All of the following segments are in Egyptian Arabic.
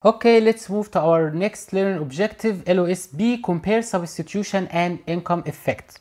Okay, let's move to our next learning objective LOSB compare substitution and income effect.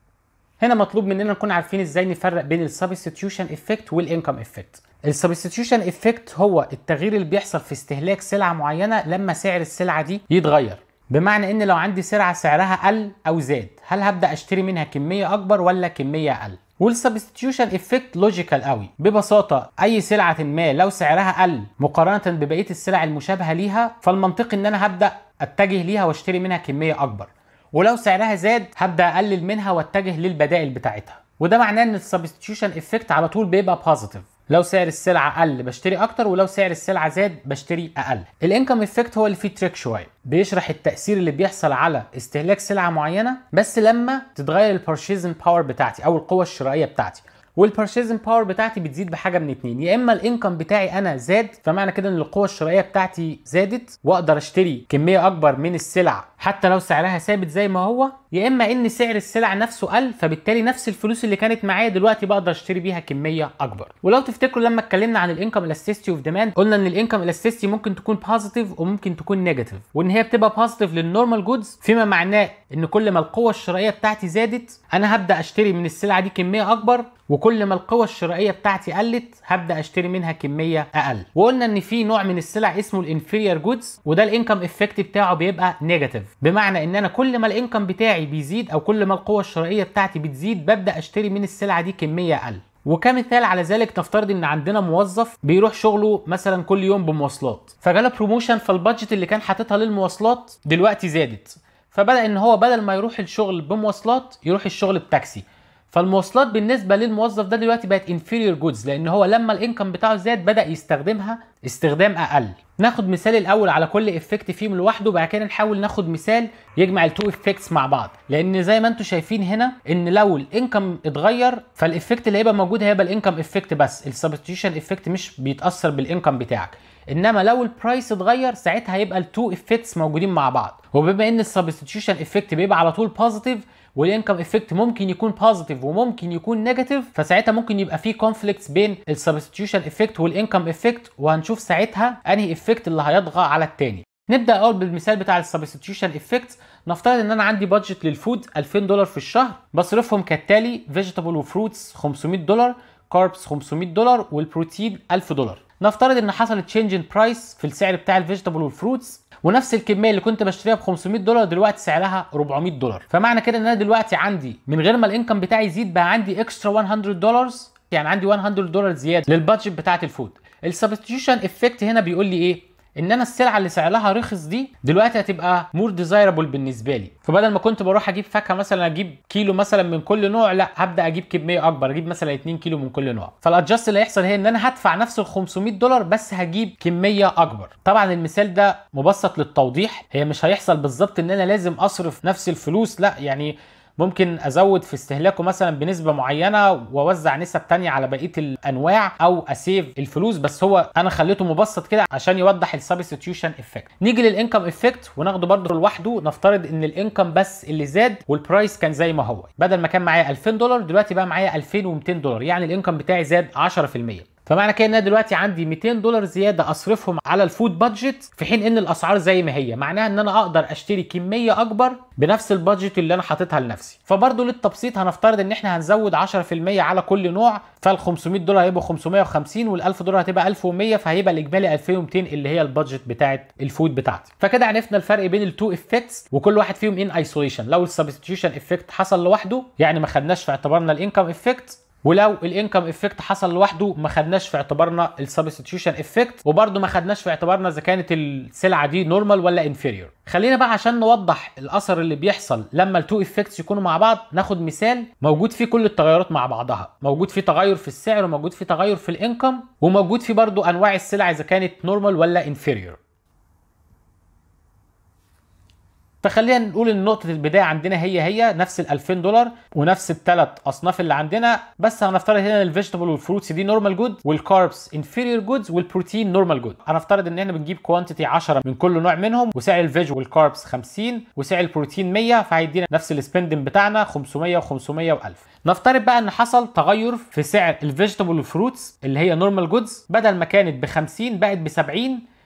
هنا مطلوب مننا نكون عارفين ازاي نفرق بين السبستيوشن افكت والانكم افكت. السبستيوشن افكت هو التغيير اللي بيحصل في استهلاك سلعه معينه لما سعر السلعه دي يتغير. بمعنى ان لو عندي سلعه سعرها قل او زاد، هل هبدا اشتري منها كميه اكبر ولا كميه اقل؟ والسبستيوشن افكت لوجيكال قوي ببساطه اي سلعه ما لو سعرها قل مقارنه ببقيه السلع المشابهه ليها فالمنطقي ان انا هبدا اتجه ليها واشتري منها كميه اكبر ولو سعرها زاد هبدا اقلل منها واتجه للبدائل بتاعتها وده معناه ان السبستيوشن افكت على طول بيبقى بوزيتيف لو سعر السلعه قل بشتري اكتر ولو سعر السلعه زاد بشتري اقل الانكم افكت هو اللي فيه تريك شويه بيشرح التاثير اللي بيحصل على استهلاك سلعه معينه بس لما تتغير البرشيزن باور بتاعتي او القوه الشرائيه بتاعتي والبرشيزن باور بتاعتي بتزيد بحاجه من اتنين يا اما الانكم بتاعي انا زاد فمعنى كده ان القوه الشرائيه بتاعتي زادت واقدر اشتري كميه اكبر من السلع حتى لو سعرها ثابت زي ما هو يا اما ان سعر السلع نفسه قل فبالتالي نفس الفلوس اللي كانت معايا دلوقتي بقدر اشتري بيها كميه اكبر ولو تفتكروا لما اتكلمنا عن الانكم الاستيستي اوف ديماند قلنا ان الانكم الاستيستي ممكن تكون بوزيتيف وممكن تكون نيجاتيف وان هي بتبقى بوزيتيف للنورمال جودز فيما معناه ان كل ما القوه الشرائيه بتاعتي زادت انا هبدا اشتري من السلعه دي كميه اكبر وكل ما القوة الشرائية بتاعتي قلت هبدأ اشتري منها كمية أقل وقلنا ان في نوع من السلع اسمه الانفيرير جودز وده الانكم افكت بتاعه بيبقى نيجاتيف بمعنى ان انا كل ما الانكم بتاعي بيزيد او كل ما القوة الشرائية بتاعتي بتزيد ببدأ اشتري من السلعة دي كمية أقل وكمثال على ذلك نفترض ان عندنا موظف بيروح شغله مثلا كل يوم بمواصلات فجاله بروموشن فالبادجت اللي كان حاططها للمواصلات دلوقتي زادت فبدا ان هو بدل ما يروح الشغل بمواصلات يروح الشغل بتاكسي فالمواصلات بالنسبه للموظف ده دلوقتي بقت انفيريور جودز لان هو لما الانكم بتاعه زاد بدا يستخدمها استخدام اقل ناخد مثال الاول على كل افكت فيهم لوحده وبعد كده نحاول ناخد مثال يجمع التو افكتس مع بعض لان زي ما انتم شايفين هنا ان لو الانكم اتغير فالافكت اللي هيبقى موجود هيبقى الانكم افكت بس السبستيوشن افكت مش بيتاثر بالانكم بتاعك انما لو البرايس اتغير ساعتها هيبقى التو افكتس موجودين مع بعض وبما ان السبستيوشن افكت بيبقى على طول بوزيتيف والانكم افكت ممكن يكون بوزيتيف وممكن يكون نيجاتيف فساعتها ممكن يبقى في كونفليكتس بين السبستيوشن افكت والانكم افكت وهنشوف ساعتها انهي افكت اللي هيطغى على التاني نبدا اول بالمثال بتاع السبستيوشن افكت نفترض ان انا عندي بادجت للفود 2000 دولار في الشهر بصرفهم كالتالي فيجيتابل وفروتس 500 دولار كاربس 500 دولار والبروتين 1000 دولار نفترض ان حصل تشينج ان برايس في السعر بتاع الفيجيتابل والفروتس ونفس الكميه اللي كنت بشتريها ب 500 دولار دلوقتي سعرها 400 دولار فمعنى كده ان انا دلوقتي عندي من غير ما الانكم بتاعي يزيد بقى عندي اكسترا 100 دولار يعني عندي 100 دولار زياده للبادجت بتاعت الفود السبستيوشن افكت هنا بيقول لي ايه ان انا السلعه اللي سعرها رخص دي دلوقتي هتبقى مور ديزايربل بالنسبه لي فبدل ما كنت بروح اجيب فاكهه مثلا اجيب كيلو مثلا من كل نوع لا هبدا اجيب كميه اكبر اجيب مثلا 2 كيلو من كل نوع فالادجست اللي هيحصل هي ان انا هدفع نفس ال 500 دولار بس هجيب كميه اكبر طبعا المثال ده مبسط للتوضيح هي مش هيحصل بالظبط ان انا لازم اصرف نفس الفلوس لا يعني ممكن ازود في استهلاكه مثلا بنسبه معينه واوزع نسب تانية على بقيه الانواع او اسيف الفلوس بس هو انا خليته مبسط كده عشان يوضح السبستيوشن افكت نيجي للانكم افكت وناخده برضه لوحده نفترض ان الانكم بس اللي زاد والبرايس كان زي ما هو بدل ما كان معايا 2000 دولار دلوقتي بقى معايا 2200 دولار يعني الانكم بتاعي زاد 10% فمعنى كده ان انا دلوقتي عندي 200 دولار زياده اصرفهم على الفود بادجت في حين ان الاسعار زي ما هي معناها ان انا اقدر اشتري كميه اكبر بنفس البادجت اللي انا حاططها لنفسي فبرضه للتبسيط هنفترض ان احنا هنزود 10% على كل نوع فال 500 دولار هيبقوا 550 وال 1000 دولار هتبقى 1100 فهيبقى الاجمالي 2200 اللي هي البادجت بتاعت الفود بتاعتي فكده عرفنا الفرق بين التو افكتس وكل واحد فيهم ان ايسوليشن لو السبستيوشن افكت حصل لوحده يعني ما خدناش في اعتبارنا الانكم افكت ولو الانكم افكت حصل لوحده ما خدناش في اعتبارنا السبستيوشن افكت وبرده ما خدناش في اعتبارنا اذا كانت السلعه دي نورمال ولا انفيريور خلينا بقى عشان نوضح الاثر اللي بيحصل لما التو افكتس يكونوا مع بعض ناخد مثال موجود فيه كل التغيرات مع بعضها موجود فيه تغير في السعر وموجود فيه تغير في الانكم وموجود فيه برده انواع السلع اذا كانت نورمال ولا انفيريور فخلينا نقول ان نقطه البدايه عندنا هي هي نفس ال 2000 دولار ونفس الثلاث اصناف اللي عندنا بس هنفترض هنا الفيجيتابل والفروتس دي نورمال جود والكاربس انفيريور جودز والبروتين نورمال جود هنفترض ان احنا بنجيب كوانتيتي 10 من كل نوع منهم وسعر الفيج والكاربس 50 وسعر البروتين 100 فهيدينا نفس السبندنج بتاعنا 500 و500 و1000 نفترض بقى ان حصل تغير في سعر الفيجيتابل والفروتس اللي هي نورمال جودز بدل ما كانت ب 50 بقت ب 70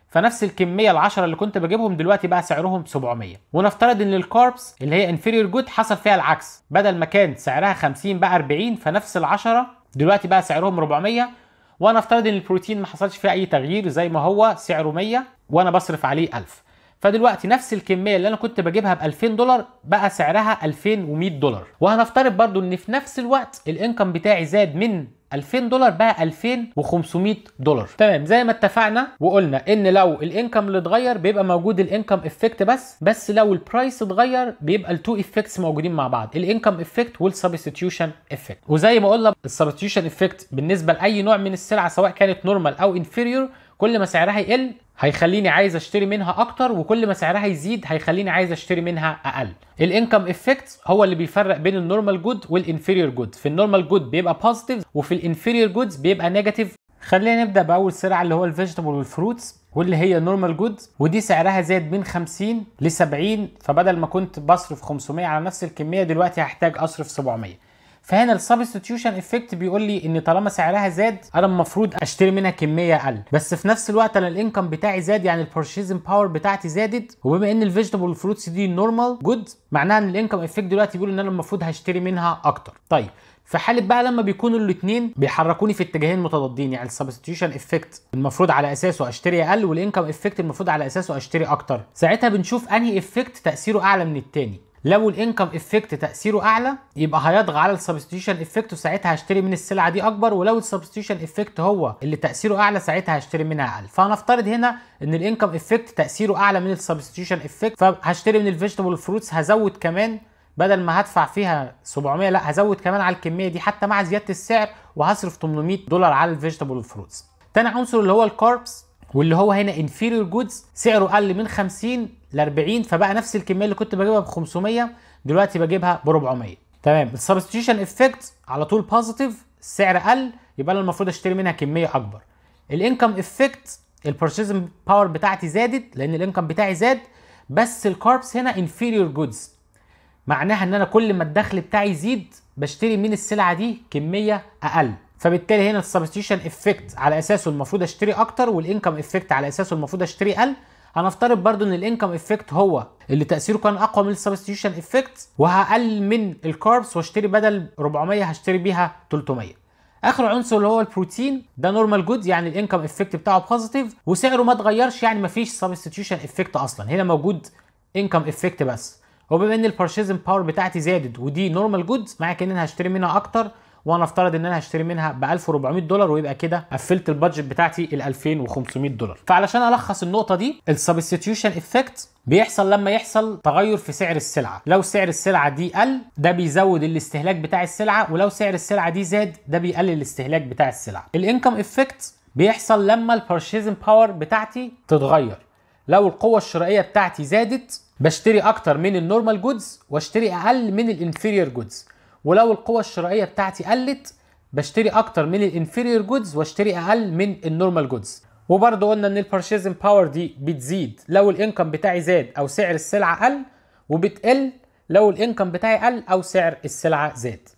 فنفس الكميه ال10 اللي كنت بجيبهم دلوقتي بقى سعرهم 700 ونفترض ان الكاربس اللي هي انفيريور جود حصل فيها العكس بدل ما كان سعرها 50 بقى 40 فنفس ال10 دلوقتي بقى سعرهم 400 وانا افترض ان البروتين ما حصلش فيها اي تغيير زي ما هو سعره 100 وانا بصرف عليه 1000 فدلوقتي نفس الكميه اللي انا كنت بجيبها ب 2000 دولار بقى سعرها 2100 دولار وهنفترض برضو ان في نفس الوقت الانكم بتاعي زاد من 2000 دولار بقى 2500 دولار تمام زي ما اتفقنا وقلنا ان لو الانكم اللي اتغير بيبقى موجود الانكم افكت بس بس لو البرايس اتغير بيبقى التو افكتس موجودين مع بعض الانكم افكت والسبستيوشن افكت وزي ما قلنا السبستيوشن افكت بالنسبه لاي نوع من السلعه سواء كانت نورمال او انفيريور كل ما سعرها يقل هيخليني عايز اشتري منها اكتر وكل ما سعرها يزيد هيخليني عايز اشتري منها اقل الانكم افكت هو اللي بيفرق بين النورمال جود والانفيريور جود في النورمال جود بيبقى بوزيتيف وفي الانفيريور جودز بيبقى نيجاتيف خلينا نبدا باول سلعه اللي هو الفيجيتابل والفروتس واللي هي نورمال جود ودي سعرها زاد من 50 ل 70 فبدل ما كنت بصرف 500 على نفس الكميه دلوقتي هحتاج اصرف 700 فهنا السبستيوشن افكت بيقول لي ان طالما سعرها زاد انا المفروض اشتري منها كميه اقل بس في نفس الوقت انا الانكم بتاعي زاد يعني البرشيزنج باور بتاعتي زادت وبما ان الفيجيتابل والفروتس دي نورمال جود معناها ان الانكم افكت دلوقتي بيقول ان انا المفروض هشتري منها اكتر طيب في حاله بقى لما بيكونوا الاثنين بيحركوني في اتجاهين متضادين يعني السبستيوشن افكت المفروض على اساسه اشتري اقل والانكم افكت المفروض على اساسه اشتري اكتر ساعتها بنشوف انهي افكت تاثيره اعلى من التاني لو الانكم افكت تاثيره اعلى يبقى هيطغى على السبستيوشن افكت وساعتها هشتري من السلعه دي اكبر ولو السبستيوشن افكت هو اللي تاثيره اعلى ساعتها هشتري منها اقل فهنفترض هنا ان الانكم افكت تاثيره اعلى من السبستيوشن افكت فهشتري من الفيجيتابل فروتس هزود كمان بدل ما هدفع فيها 700 لا هزود كمان على الكميه دي حتى مع زياده السعر وهصرف 800 دولار على الفيجيتابل فروتس تاني عنصر اللي هو الكاربس واللي هو هنا انفيريور جودز سعره قل من 50 ل 40 فبقى نفس الكميه اللي كنت بجيبها ب 500 دلوقتي بجيبها ب 400 تمام السبستيوشن افكت على طول بوزيتيف السعر قل يبقى انا المفروض اشتري منها كميه اكبر الانكم افكت البرشيزنج باور بتاعتي زادت لان الانكم بتاعي زاد بس الكاربس هنا انفيريور جودز معناها ان انا كل ما الدخل بتاعي يزيد بشتري من السلعه دي كميه اقل فبالتالي هنا السبستيوشن افكت على اساسه المفروض اشتري اكتر والانكم افكت على اساسه المفروض اشتري اقل هنفترض برضو ان الانكم افكت هو اللي تاثيره كان اقوى من السبستيوشن افكت وهقلل من الكاربس واشتري بدل 400 هشتري بيها 300 اخر عنصر اللي هو البروتين ده نورمال جود يعني الانكم افكت بتاعه بوزيتيف وسعره ما اتغيرش يعني ما فيش سبستيوشن افكت اصلا هنا موجود انكم افكت بس وبما ان البرشيزنج باور بتاعتي زادت ودي نورمال جود معنى كده ان انا هشتري منها اكتر وانا افترض ان انا هشتري منها ب 1400 دولار ويبقى كده قفلت البادجت بتاعتي ال 2500 دولار فعلشان الخص النقطه دي السبستيوشن افكت بيحصل لما يحصل تغير في سعر السلعه لو سعر السلعه دي قل ده بيزود الاستهلاك بتاع السلعه ولو سعر السلعه دي زاد ده بيقلل الاستهلاك بتاع السلعه الانكم افكت بيحصل لما البرشيزنج باور بتاعتي تتغير لو القوه الشرائيه بتاعتي زادت بشتري اكتر من النورمال جودز واشتري اقل من الانفيريور جودز ولو القوة الشرائية بتاعتي قلت بشتري اكتر من الانفيريور جودز واشتري اقل من النورمال جودز وبرضه قلنا ان البرشيزنج باور دي بتزيد لو الانكم بتاعي زاد او سعر السلعة قل وبتقل لو الانكم بتاعي قل او سعر السلعة زاد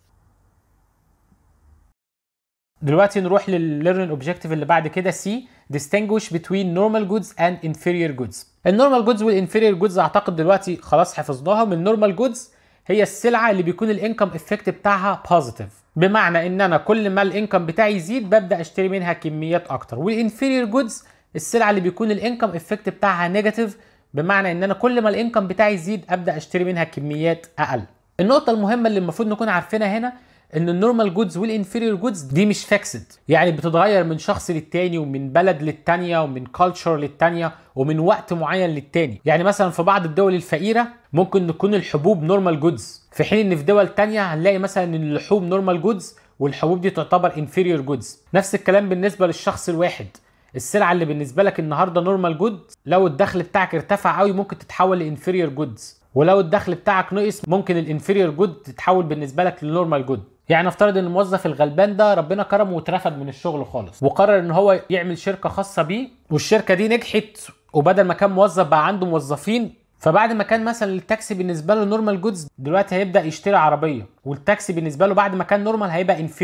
دلوقتي نروح للليرنينج اوبجيكتيف اللي بعد كده سي distinguish between normal goods and inferior goods النورمال جودز والانفيريور جودز اعتقد دلوقتي خلاص حفظناهم النورمال جودز هي السلعه اللي بيكون الانكم افكت بتاعها بوزيتيف بمعنى ان انا كل ما الانكم بتاعي يزيد ببدا اشتري منها كميات اكتر والانفيريور جودز السلعه اللي بيكون الانكم افكت بتاعها نيجاتيف بمعنى ان انا كل ما الانكم بتاعي يزيد ابدا اشتري منها كميات اقل النقطه المهمه اللي المفروض نكون عارفينها هنا ان النورمال جودز والانفيريور جودز دي مش فيكسد يعني بتتغير من شخص للتاني ومن بلد للتانيه ومن كلتشر للتانيه ومن وقت معين للتاني يعني مثلا في بعض الدول الفقيره ممكن تكون الحبوب نورمال جودز في حين ان في دول تانية هنلاقي مثلا ان اللحوم نورمال جودز والحبوب دي تعتبر انفيريور جودز نفس الكلام بالنسبه للشخص الواحد السلعه اللي بالنسبه لك النهارده نورمال جود لو الدخل بتاعك ارتفع قوي ممكن تتحول لانفيريور جودز ولو الدخل بتاعك نقص ممكن الانفيريور جود تتحول بالنسبه لك للنورمال جود يعني نفترض ان الموظف الغلبان ده ربنا كرمه واترفد من الشغل خالص وقرر ان هو يعمل شركه خاصه بيه والشركه دي نجحت وبدل ما كان موظف بقى عنده موظفين فبعد ما كان مثلا التاكسي بالنسبه له نورمال جودز دلوقتي هيبدا يشتري عربيه والتاكسي بالنسبه له بعد ما كان نورمال هيبقى انفيريور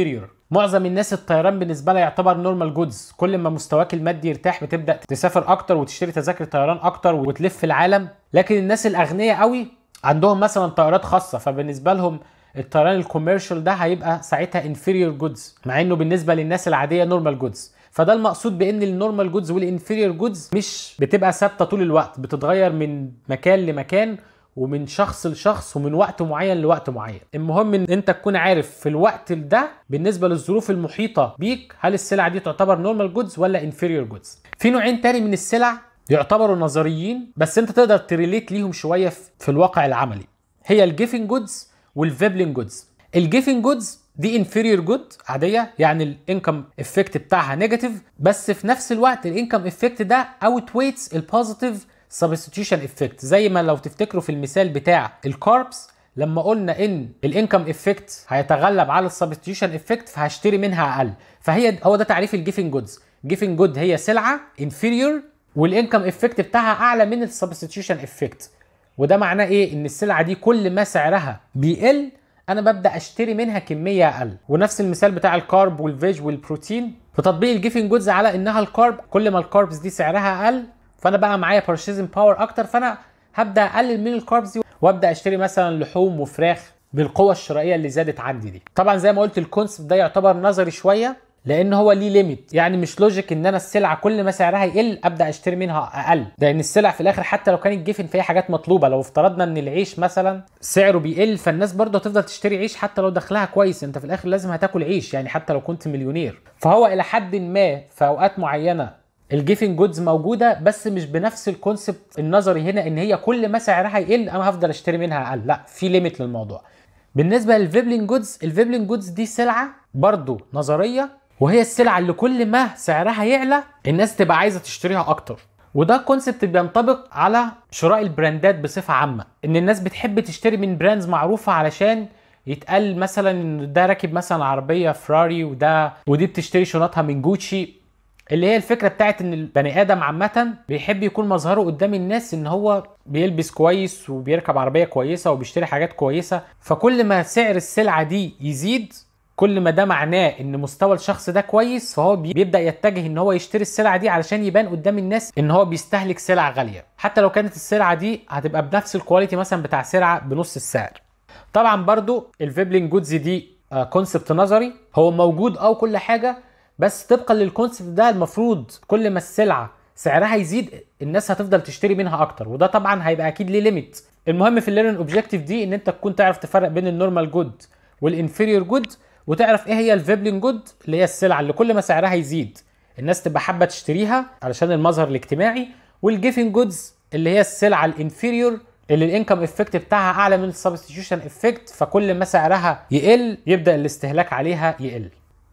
معظم الناس الطيران بالنسبه لها يعتبر نورمال جودز كل ما مستواك المادي يرتاح بتبدا تسافر اكتر وتشتري تذاكر طيران اكتر وتلف العالم لكن الناس الاغنياء قوي عندهم مثلا طيارات خاصه فبالنسبه لهم الطيران الكوميرشال ده هيبقى ساعتها انفيريور جودز مع انه بالنسبه للناس العاديه نورمال جودز فده المقصود بان النورمال جودز والانفيريور جودز مش بتبقى ثابته طول الوقت بتتغير من مكان لمكان ومن شخص لشخص ومن وقت معين لوقت معين المهم ان انت تكون عارف في الوقت ده بالنسبه للظروف المحيطه بيك هل السلعه دي تعتبر نورمال جودز ولا انفيريور جودز في نوعين تاني من السلع يعتبروا نظريين بس انت تقدر تريليت ليهم شويه في الواقع العملي هي الجيفنج جودز والفيبلين جودز الجيفنج جودز دي انفيريور جود عاديه يعني الانكم افكت بتاعها نيجاتيف بس في نفس الوقت الانكم افكت ده اوت ويتس البوزيتيف سبستيوشن افكت زي ما لو تفتكروا في المثال بتاع الكاربس لما قلنا ان الانكم افكت هيتغلب على السبستيوشن افكت فهشتري منها اقل فهي هو ده تعريف الجيفنج جودز جيفنج جود هي سلعه انفيريور والانكم افكت بتاعها اعلى من السبستيوشن افكت وده معناه ايه ان السلعه دي كل ما سعرها بيقل انا ببدا اشتري منها كميه اقل ونفس المثال بتاع الكارب والفيج والبروتين في تطبيق الجيفنج جودز على انها الكارب كل ما الكاربس دي سعرها اقل فانا بقى معايا بارشيزنج باور اكتر فانا هبدا اقلل من الكاربس دي وابدا اشتري مثلا لحوم وفراخ بالقوه الشرائيه اللي زادت عندي دي طبعا زي ما قلت الكونسبت ده يعتبر نظري شويه لان هو ليه ليميت يعني مش لوجيك ان انا السلعه كل ما سعرها يقل ابدا اشتري منها اقل لان السلع في الاخر حتى لو كانت جيفن فيها حاجات مطلوبه لو افترضنا ان العيش مثلا سعره بيقل فالناس برضه هتفضل تشتري عيش حتى لو دخلها كويس انت في الاخر لازم هتاكل عيش يعني حتى لو كنت مليونير فهو الى حد ما في اوقات معينه الجيفنج جودز موجوده بس مش بنفس الكونسبت النظري هنا ان هي كل ما سعرها يقل انا هفضل اشتري منها اقل لا في ليميت للموضوع بالنسبه للفيبلين جودز الفيبلين جودز دي سلعه برضه نظريه وهي السلعه اللي كل ما سعرها يعلى الناس تبقى عايزه تشتريها اكتر وده كونسبت بينطبق على شراء البراندات بصفه عامه ان الناس بتحب تشتري من براندز معروفه علشان يتقال مثلا ان ده راكب مثلا عربيه فراري وده ودي بتشتري شنطها من جوتشي اللي هي الفكره بتاعت ان البني ادم عامه بيحب يكون مظهره قدام الناس ان هو بيلبس كويس وبيركب عربيه كويسه وبيشتري حاجات كويسه فكل ما سعر السلعه دي يزيد كل ما ده معناه ان مستوى الشخص ده كويس فهو بيبدا يتجه ان هو يشتري السلعه دي علشان يبان قدام الناس ان هو بيستهلك سلع غاليه حتى لو كانت السلعه دي هتبقى بنفس الكواليتي مثلا بتاع سلعه بنص السعر طبعا برضو الفيبلين جودز دي كونسبت نظري هو موجود او كل حاجه بس طبقا للكونسبت ده المفروض كل ما السلعه سعرها يزيد الناس هتفضل تشتري منها اكتر وده طبعا هيبقى اكيد ليه ليميت المهم في الليرن اوبجيكتيف دي ان انت تكون تعرف تفرق بين النورمال جود والانفيريور جود وتعرف ايه هي الفيبلين جود اللي هي السلعه اللي كل ما سعرها يزيد الناس تبقى حابه تشتريها علشان المظهر الاجتماعي والجيفنج جودز اللي هي السلعه الانفيريور اللي الانكم افكت بتاعها اعلى من السبستيوشن افكت فكل ما سعرها يقل يبدا الاستهلاك عليها يقل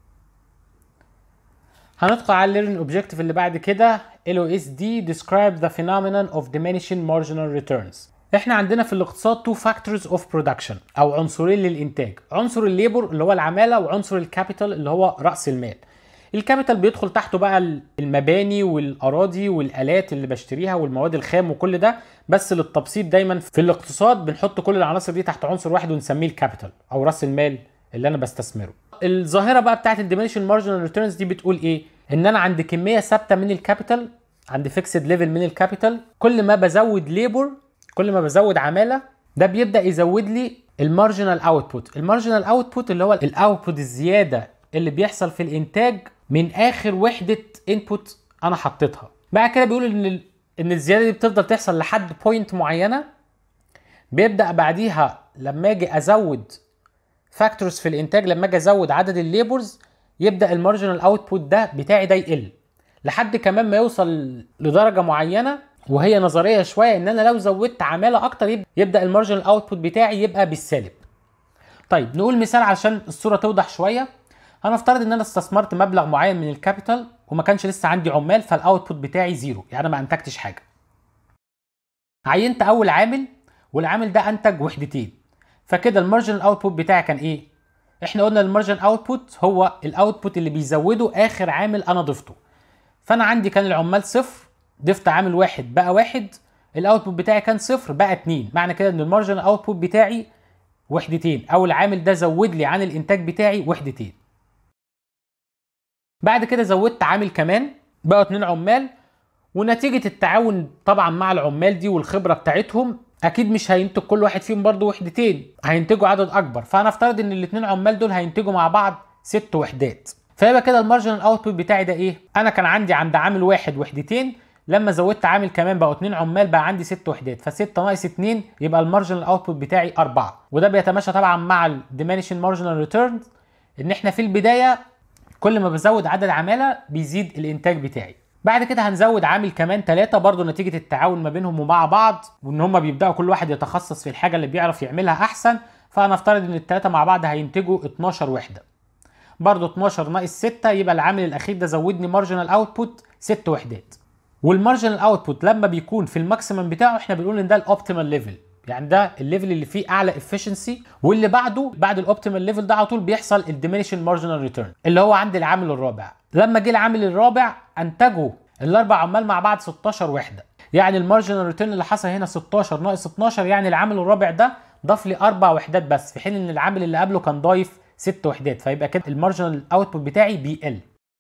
هندخل على الليرن اوبجيكتيف اللي بعد كده LOSD describe the phenomenon of diminishing marginal returns احنا عندنا في الاقتصاد تو فاكتورز اوف برودكشن او عنصرين للانتاج عنصر الليبر اللي هو العماله وعنصر الكابيتال اللي هو راس المال الكابيتال بيدخل تحته بقى المباني والاراضي والالات اللي بشتريها والمواد الخام وكل ده بس للتبسيط دايما في الاقتصاد بنحط كل العناصر دي تحت عنصر واحد ونسميه الكابيتال او راس المال اللي انا بستثمره الظاهره بقى بتاعت الديمينيشن مارجنال ريتيرنز دي بتقول ايه ان انا عندي كميه ثابته من الكابيتال عندي فيكسد ليفل من الكابيتال كل ما بزود ليبر كل ما بزود عماله ده بيبدا يزود لي المارجنال اوتبوت المارجنال اوتبوت اللي هو الاوتبوت الزياده اللي بيحصل في الانتاج من اخر وحده انبوت انا حطيتها بعد كده بيقول ان ان الزياده دي بتفضل تحصل لحد بوينت معينه بيبدا بعديها لما اجي ازود فاكتورز في الانتاج لما اجي ازود عدد الليبرز يبدا المارجنال اوتبوت ده بتاعي ده يقل لحد كمان ما يوصل لدرجه معينه وهي نظريه شويه ان انا لو زودت عماله اكتر يبدا المارجنال اوتبوت بتاعي يبقى بالسالب طيب نقول مثال عشان الصوره توضح شويه هنفترض ان انا استثمرت مبلغ معين من الكابيتال وما كانش لسه عندي عمال فالاوتبوت بتاعي زيرو يعني ما انتجتش حاجه عينت اول عامل والعامل ده انتج وحدتين فكده المارجنال اوتبوت بتاعي كان ايه احنا قلنا المارجن اوتبوت هو الاوتبوت اللي بيزوده اخر عامل انا ضفته فانا عندي كان العمال صفر ضفت عامل واحد بقى واحد الاوتبوت بتاعي كان صفر بقى اتنين معنى كده ان المارجن اوتبوت بتاعي وحدتين او العامل ده زود لي عن الانتاج بتاعي وحدتين بعد كده زودت عامل كمان بقوا اتنين عمال ونتيجة التعاون طبعا مع العمال دي والخبرة بتاعتهم اكيد مش هينتج كل واحد فيهم برضه وحدتين هينتجوا عدد اكبر فهنفترض ان الاتنين عمال دول هينتجوا مع بعض ست وحدات فيبقى كده المارجنال اوتبوت بتاعي ده ايه انا كان عندي عند عامل واحد وحدتين لما زودت عامل كمان بقوا اتنين عمال بقى عندي ست وحدات ف6 ناقص 2 يبقى المارجنال اوتبوت بتاعي 4 وده بيتماشى طبعا مع الديمينيشن مارجنال ريتيرن ان احنا في البدايه كل ما بزود عدد عماله بيزيد الانتاج بتاعي بعد كده هنزود عامل كمان ثلاثة برضه نتيجة التعاون ما بينهم ومع بعض وان هما بيبدأوا كل واحد يتخصص في الحاجة اللي بيعرف يعملها احسن فهنفترض ان الثلاثة مع بعض هينتجوا 12 وحدة برضه 12 ناقص 6 يبقى العامل الاخير ده زودني مارجنال اوتبوت 6 وحدات والمارجنال اوتبوت لما بيكون في الماكسيمم بتاعه احنا بنقول ان ده الاوبتيمال ليفل يعني ده الليفل اللي فيه اعلى افشنسي واللي بعده بعد الاوبتيمال ليفل ده على طول بيحصل الديمينيشن مارجنال ريتيرن اللي هو عند العامل الرابع لما جه العامل الرابع انتجوا الاربع عمال مع بعض 16 وحده يعني المارجنال ريتيرن اللي حصل هنا 16 ناقص 12 يعني العامل الرابع ده ضاف لي اربع وحدات بس في حين ان العامل اللي قبله كان ضايف ست وحدات فيبقى كده المارجنال اوتبوت بتاعي بيقل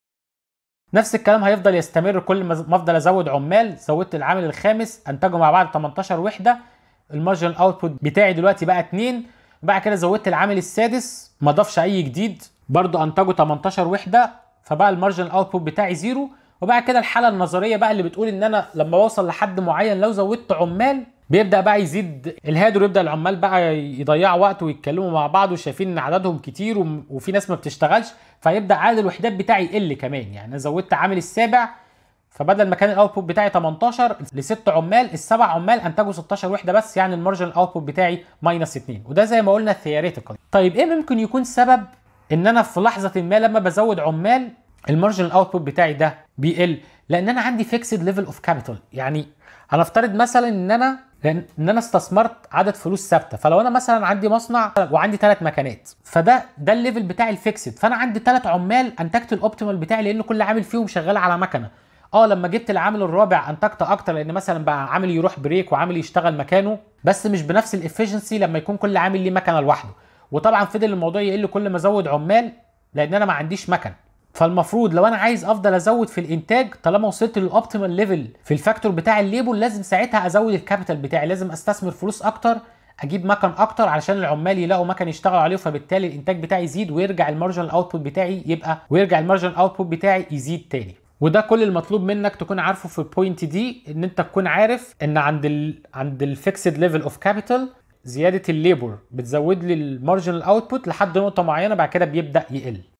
نفس الكلام هيفضل يستمر كل ما افضل ازود عمال زودت العامل الخامس انتجوا مع بعض 18 وحده المارجنال اوتبوت بتاعي دلوقتي بقى 2 بعد كده زودت العامل السادس ما ضافش اي جديد برضو انتجوا 18 وحده فبقى المارجنال اوتبوت بتاعي زيرو وبعد كده الحاله النظريه بقى اللي بتقول ان انا لما اوصل لحد معين لو زودت عمال بيبدا بقى يزيد الهادر ويبدا العمال بقى يضيعوا وقت ويتكلموا مع بعض وشايفين ان عددهم كتير وفي ناس ما بتشتغلش فيبدا عدد الوحدات بتاعي يقل كمان يعني انا زودت عامل السابع فبدل ما كان الاوتبوت بتاعي 18 لست عمال السبع عمال انتجوا 16 وحده بس يعني المارجنال اوتبوت بتاعي ماينس 2 وده زي ما قلنا ثيوريتيكال طيب ايه ممكن يكون سبب ان انا في لحظه ما لما بزود عمال المارجنال اوتبوت بتاعي ده بيقل لان انا عندي فيكسد ليفل اوف كابيتال يعني هنفترض مثلا ان انا لان ان انا استثمرت عدد فلوس ثابته فلو انا مثلا عندي مصنع وعندي ثلاث مكانات فده ده الليفل بتاعي الفيكسد فانا عندي ثلاث عمال انتجت الاوبتيمال بتاعي لان كل عامل فيهم شغال على مكنه اه لما جبت العامل الرابع انتجت اكتر لان مثلا بقى عامل يروح بريك وعامل يشتغل مكانه بس مش بنفس الافشنسي لما يكون كل عامل ليه مكنه لوحده وطبعا فضل الموضوع يقل كل ما ازود عمال لان انا ما عنديش مكن فالمفروض لو انا عايز افضل ازود في الانتاج طالما وصلت للاوبتيمال ليفل في الفاكتور بتاع الليبل لازم ساعتها ازود الكابيتال بتاعي لازم استثمر فلوس اكتر اجيب مكن اكتر علشان العمال يلاقوا مكن يشتغلوا عليه فبالتالي الانتاج بتاعي يزيد ويرجع المارجنال اوتبوت بتاعي يبقى ويرجع المارجنال اوتبوت بتاعي يزيد تاني وده كل المطلوب منك تكون عارفه في البوينت دي ان انت تكون عارف ان عند ال عند الفيكسد ليفل اوف كابيتال زياده الليبر بتزود لي المارجنال اوتبوت لحد نقطه معينه بعد كده بيبدا يقل